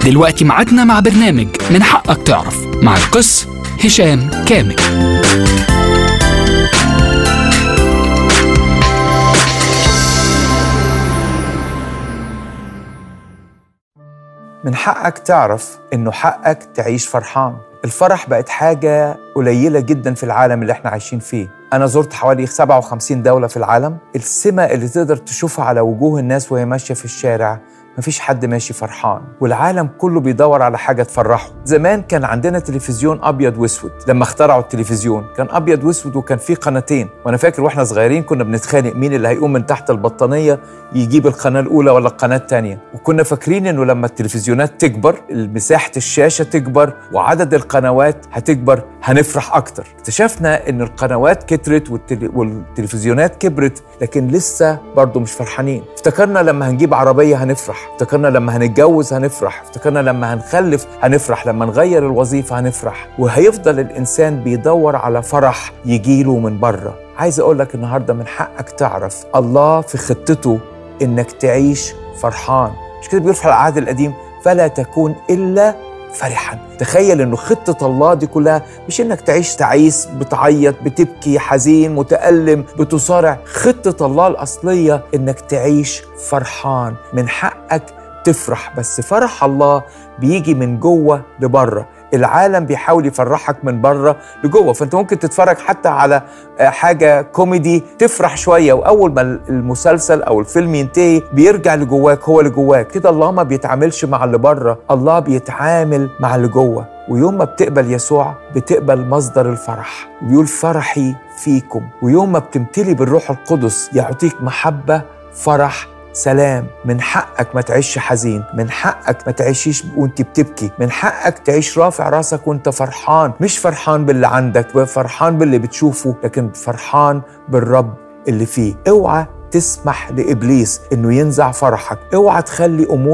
دلوقتي ميعادنا مع برنامج من حقك تعرف مع القس هشام كامل من حقك تعرف انه حقك تعيش فرحان الفرح بقت حاجة قليلة جدا في العالم اللي احنا عايشين فيه أنا زرت حوالي 57 دولة في العالم السمة اللي تقدر تشوفها على وجوه الناس وهي ماشية في الشارع مفيش حد ماشي فرحان والعالم كله بيدور على حاجة تفرحه زمان كان عندنا تلفزيون أبيض وأسود لما اخترعوا التلفزيون كان أبيض وأسود وكان فيه قناتين وأنا فاكر وإحنا صغيرين كنا بنتخانق مين اللي هيقوم من تحت البطانية يجيب القناة الأولى ولا القناة الثانية وكنا فاكرين إنه لما التلفزيونات تكبر مساحة الشاشة تكبر وعدد القنوات هتكبر هنفرح أكتر اكتشفنا إن القنوات كترت والتل... والتلفزيونات كبرت لكن لسه برضه مش فرحانين افتكرنا لما هنجيب عربية هنفرح افتكرنا لما هنتجوز هنفرح افتكرنا لما هنخلف هنفرح لما نغير الوظيفة هنفرح وهيفضل الإنسان بيدور على فرح يجيله من بره عايز أقول لك النهاردة من حقك تعرف الله في خطته إنك تعيش فرحان مش كده بيقول في العهد القديم فلا تكون إلا فرحا تخيل انه خطة الله دي كلها مش انك تعيش تعيس بتعيط بتبكي حزين متألم بتصارع خطة الله الأصلية انك تعيش فرحان من حقك تفرح بس فرح الله بيجي من جوه لبره العالم بيحاول يفرحك من بره لجوه فانت ممكن تتفرج حتى على حاجه كوميدي تفرح شويه واول ما المسلسل او الفيلم ينتهي بيرجع لجواك هو اللي جواك كده الله ما بيتعاملش مع اللي بره الله بيتعامل مع اللي جوه ويوم ما بتقبل يسوع بتقبل مصدر الفرح بيقول فرحي فيكم ويوم ما بتمتلي بالروح القدس يعطيك محبه فرح سلام من حقك ما تعيش حزين من حقك ما تعيشيش وانت بتبكي من حقك تعيش رافع راسك وانت فرحان مش فرحان باللي عندك فرحان باللي بتشوفه لكن فرحان بالرب اللي فيه اوعى تسمح لابليس انه ينزع فرحك اوعى تخلي امور